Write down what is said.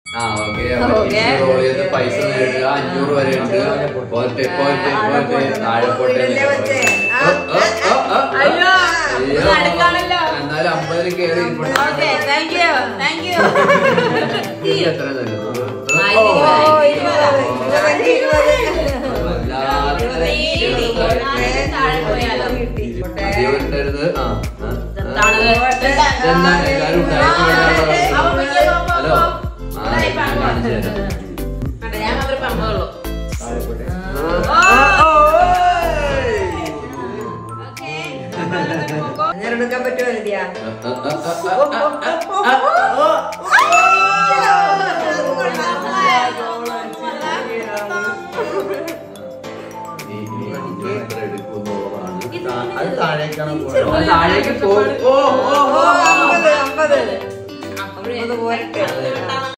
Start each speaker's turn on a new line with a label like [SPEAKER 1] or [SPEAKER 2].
[SPEAKER 1] ആ okay role ചെയ്ത് പൈസ നേടുക അഞ്ഞൂറ് വരെ ഉണ്ട് പോട്ടെ പോട്ടെ പോട്ടെ താഴെ പോട്ടെ
[SPEAKER 2] ഇതല്ലേ വെച്ചേ? ആ,
[SPEAKER 1] ഓ, ഓ, ഓ, ഓ.
[SPEAKER 3] അയ്യോ,
[SPEAKER 1] അയ്യോ.
[SPEAKER 3] നടക്കാണല്ലോ.
[SPEAKER 1] എന്നാലും അമ്പതിൽ കയറി
[SPEAKER 3] okay thank you thank you
[SPEAKER 1] എത്ര തരും?
[SPEAKER 3] ആ,
[SPEAKER 1] ഓ.
[SPEAKER 2] ഓ, ഇരുപത്, ഇരുപതെങ്കിൽ ഇരുപത്.
[SPEAKER 1] വല്ലാത്ത ചെറുതായിട്ട്
[SPEAKER 3] താഴെ പോയാലോ
[SPEAKER 1] അധികം ഇടരുത്. ആ, ആ, ആ.
[SPEAKER 3] തണുത്
[SPEAKER 1] ഇതെന്താ എല്ലാവരും ഉണ്ടായിട്ട് വേണ്ട
[SPEAKER 3] അപ്പൊ പിന്നെ പോ, പോ,
[SPEAKER 1] ഹലോ
[SPEAKER 3] പോ.
[SPEAKER 1] ആ
[SPEAKER 3] ഇതായി
[SPEAKER 1] ഞാൻ
[SPEAKER 3] പമ്പ.
[SPEAKER 1] കാണിച്ചു തരാം
[SPEAKER 3] അതെ, ഞാൻ മാത്രമേ പമ്പുള്ളൂ
[SPEAKER 2] അങ്ങനെ എടുക്കാൻ പറ്റുമോ നിധിയാ?
[SPEAKER 4] അത് താഴേക്കാണ് പോകുന്നത്
[SPEAKER 1] താഴേക്ക് പോകും ഓ ഓ
[SPEAKER 2] ഓ, അമ്പത്, അമ്പത്.
[SPEAKER 3] അപ്പോഴേ
[SPEAKER 2] അമ്പത് പോരട്ടെ.